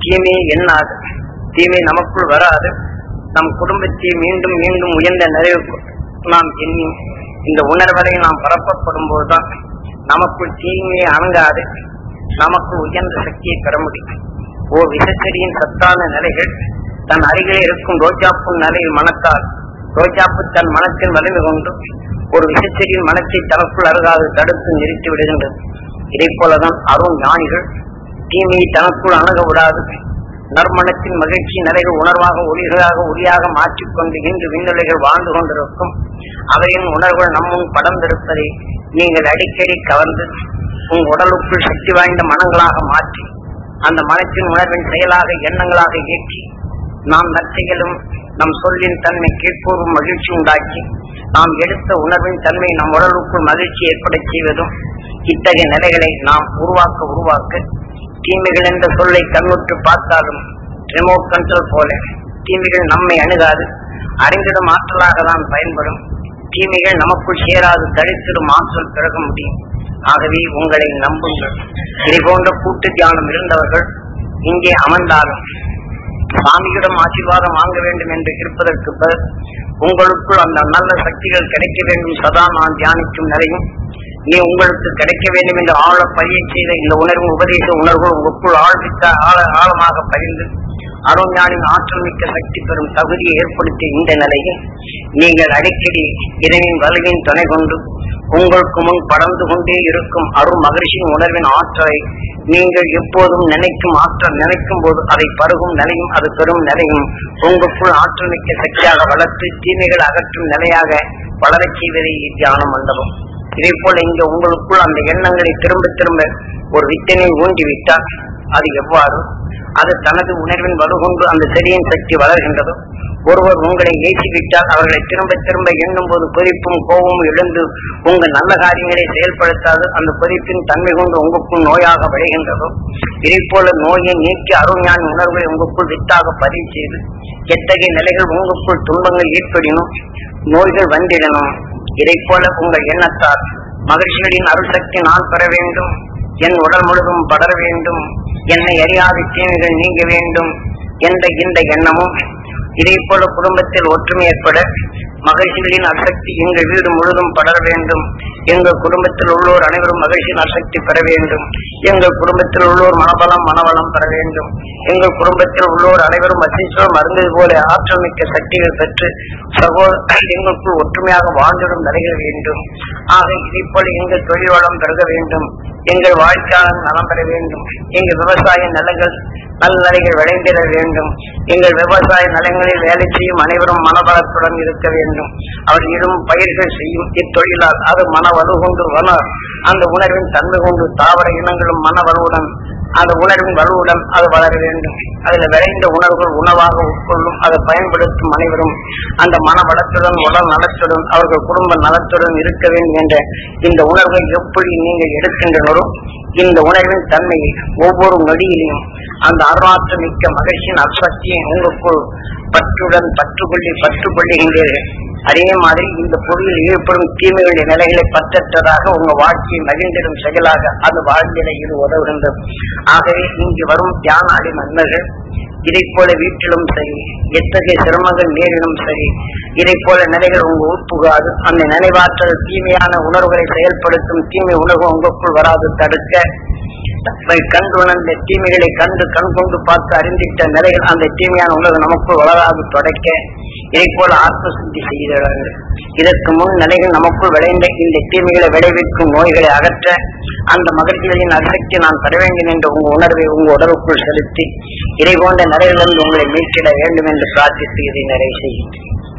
தீமையை எண்ணாது தீமை நமக்குள் வராது நம் குடும்பத்தை மீண்டும் மீண்டும் உயர்ந்த நிறைவுக்கு நாம் எண்ணி இந்த உணர்வரை நாம் பரப்பப்படும் போதுதான் நமக்குள் தீமையை அணுகாது நமக்கு உயர்ந்த சக்தியை பெற முடியும் ஓ விசச்செடியின் சத்தான நிலைகள் தன் அருகிலே இருக்கும் ரோஜாப்பூ நிலையில் மணத்தால் ரோஜாப்பு தன் மனத்தின் வலிமை கொண்டு ஒரு விசச்செடியின் மனத்தை தனக்குள் அருகாது தடுத்து நிறுத்தி விடுகின்றது இதை போலதான் அருண் ஞானிகள் தீமையை தனக்குள் அணுக விடாது நற்மணத்தின் மகிழ்ச்சி நிலைகள் உணர்வாக ஒளிகளாக ஒளியாக மாற்றிக்கொண்டு இன்று விண்ணுலைகள் வாழ்ந்து கொண்டிருக்கும் அவையின் உணர்வுகள் நம்முன் படர்ந்திருப்பதை நீங்கள் அடிக்கடி கவர்ந்து உங்கள் உடலுக்குள் சக்தி வாய்ந்த மனங்களாக மாற்றி அந்த மனத்தின் உணர்வின் செயலாக எண்ணங்களாக இயக்கி நாம் நற்செயலும் நம் சொல்லின் தன்மை கேட்போரும் மகிழ்ச்சி உண்டாக்கி நாம் எடுத்த உணர்வின் தன்மை நம் உடலுக்குள் மகிழ்ச்சி ஏற்பட செய்வதும் இத்தகைய நிலைகளை நாம் உருவாக்க உருவாக்க தீமைகள் என்ற சொல்லை கண்ணுற்று பார்த்தாலும் ரிமோட் கண்ட்ரோல் போல தீமைகள் நம்மை அணுகாது அறிந்திடும் ஆற்றலாக தான் பயன்படும் தீமைகள் நமக்குள் சேராது தடுத்திடும் ஆற்றல் பிறக முடியும் ஆகவே உங்களை நம்புங்கள் இதை போன்ற கூட்டு தியானம் இருந்தவர்கள் இங்கே அமர்ந்தாலும் சாமியிடம் ஆசீர்வாதம் வாங்க வேண்டும் என்று இருப்பதற்கு பதில் உங்களுக்குள் அந்த நல்ல சக்திகள் கிடைக்க வேண்டும் சதா நான் தியானிக்கும் நிலையும் நீ உங்களுக்கு கிடைக்க வேண்டும் என்று ஆழ பதிய செய்த இந்த உணர்வு உபதேச உணர்வு உங்களுக்குள் ஆழ்வித்த ஆழ ஆழமாக பதிந்து அருஞானின் ஆற்றல் மிக்க சக்தி பெறும் தகுதியை ஏற்படுத்திய இந்த நிலையில் நீங்கள் அடிக்கடி இறைவின் வலுவின் துணை கொண்டு உங்களுக்கு முன் படர்ந்து கொண்டே இருக்கும் அருள் மகிழ்ச்சியின் உணர்வின் ஆற்றலை நீங்கள் எப்போதும் நினைக்கும் ஆற்றல் நினைக்கும் போது அதை பருகும் நிலையும் அது பெறும் நிலையும் உங்களுக்குள் ஆற்றல் மிக்க சக்தியாக வளர்த்து தீமைகள் அகற்றும் நிலையாக வளரச் செய்வதே தியானம் மண்டபம் இதே போல இங்க உங்களுக்குள் அந்த எண்ணங்களை திரும்ப திரும்ப ஒரு வித்தனை ஊண்டிவிட்டால் அது எவ்வாறு அது தனது உணர்வின் வலுகொண்டு அந்த செடியின் சக்தி வளர்கின்றதோ ஒருவர் உங்களை ஏசிவிட்டால் அவர்களை திரும்ப திரும்ப எண்ணும் போது கொதிப்பும் கோபமும் எழுந்து உங்கள் நல்ல காரியங்களை செயல்படுத்தாது அந்த கொதிப்பின் தன்மை கொண்டு உங்களுக்குள் நோயாக விளைகின்றதோ இதை போல நோயை நீக்கி அருஞான உணர்வுகளை உங்களுக்குள் வித்தாக பதிவு செய்து எத்தகைய நிலைகள் உங்களுக்குள் துன்பங்கள் ஏற்படினும் நோய்கள் வந்திடணும் இதை போல உங்கள் எண்ணத்தால் மகிழ்ச்சிகளின் அருள் சக்தி நான் பெற வேண்டும் என் உடல் முழுதும் படர வேண்டும் என்னை அறியாத தீமைகள் நீங்க வேண்டும் என்ற இந்த எண்ணமும் இதே போல குடும்பத்தில் ஒற்றுமை ஏற்பட மகிழ்ச்சிகளின் அசக்தி எங்கள் வீடு முழுதும் படர வேண்டும் எங்கள் குடும்பத்தில் உள்ளோர் அனைவரும் மகிழ்ச்சியின் அசக்தி பெற வேண்டும் எங்கள் குடும்பத்தில் உள்ளோர் மனபலம் மனவளம் பெற வேண்டும் எங்கள் குடும்பத்தில் உள்ளோர் அனைவரும் வசீஸ்வரம் அருந்தது போல ஆற்றல் மிக்க சக்திகள் பெற்று சகோதர எங்களுக்குள் ஒற்றுமையாக வாழ்ந்திடும் நிலைகள் வேண்டும் ஆக இதை போல எங்கள் தொழில் வளம் பெருக வேண்டும் எங்கள் வாழ்க்கையாளர் நலம் பெற வேண்டும் எங்கள் விவசாய நிலங்கள் நல்ல நிலைகள் விளைந்திட வேண்டும் எங்கள் விவசாய நிலங்களில் வேலை செய்யும் அனைவரும் மனபலத்துடன் இருக்க வேண்டும் அவர் இடும் பயிர்கள் செய்யும் இத்தொழிலால் அது மன வலு கொண்டு வள அந்த உணர்வின் தன்மை கொண்டு தாவர இனங்களும் மன வலுவுடன் அந்த உணர்வின் வலுவுடன் அது வளர வேண்டும் அதில் விளைந்த உணர்வுகள் உணவாக உட்கொள்ளும் அதை பயன்படுத்தும் அனைவரும் அந்த மன வளத்துடன் உடல் நலத்துடன் அவர்கள் குடும்ப நலத்துடன் இருக்க வேண்டும் என்ற இந்த உணர்வை எப்படி நீங்கள் எடுக்கின்றனரோ இந்த உணர்வின் தன்மையை ஒவ்வொரு நொடியிலையும் அந்த அருணாற்றல் மிக்க மகிழ்ச்சியின் அசக்தியை உங்களுக்குள் பற்றுடன் பற்றுக்கொள்ளி பற்றுக்கொள்ளுகின்றீர்கள் அதே மாதிரி இந்த பொருளில் ஈடுபடும் தீமைகளுடைய நிலைகளை பற்றற்றதாக உங்க வாழ்க்கையை மகிழ்ந்திடும் செயலாக அது வாழ்நிலை இது உதவுகின்றது ஆகவே இங்கு வரும் தியானாளி நன்மைகள் இதை போல வீட்டிலும் சரி எத்தகைய சிரமங்கள் நேரிடும் சரி இதை போல நிலைகள் உங்க உட்புகாது அந்த நினைவாற்றல் தீமையான உணர்வுகளை செயல்படுத்தும் தீமை உணர்வு உங்களுக்குள் வராது தடுக்க தங்களை கண்டு உணர்ந்த தீமைகளை கண்டு கண் கொண்டு பார்த்து அறிந்திட்ட நிலைகள் அந்த தீமையான உணர்வு நமக்குள் வளராது தொடக்க இதை போல ஆத்ம சுத்தி செய்கிறார்கள் இதற்கு முன் நிலைகள் நமக்குள் விளைந்த இந்த தீமைகளை விளைவிக்கும் நோய்களை அகற்ற அந்த மகிழ்ச்சிகளின் அசக்தி நான் பெற வேண்டும் என்ற உங்க உணர்வை உங்க உடலுக்குள் செலுத்தி இதை போன்ற நிலையிலிருந்து உங்களை மீட்டிட வேண்டும் என்று பிரார்த்தித்து இதை நிறைவு செய்யும்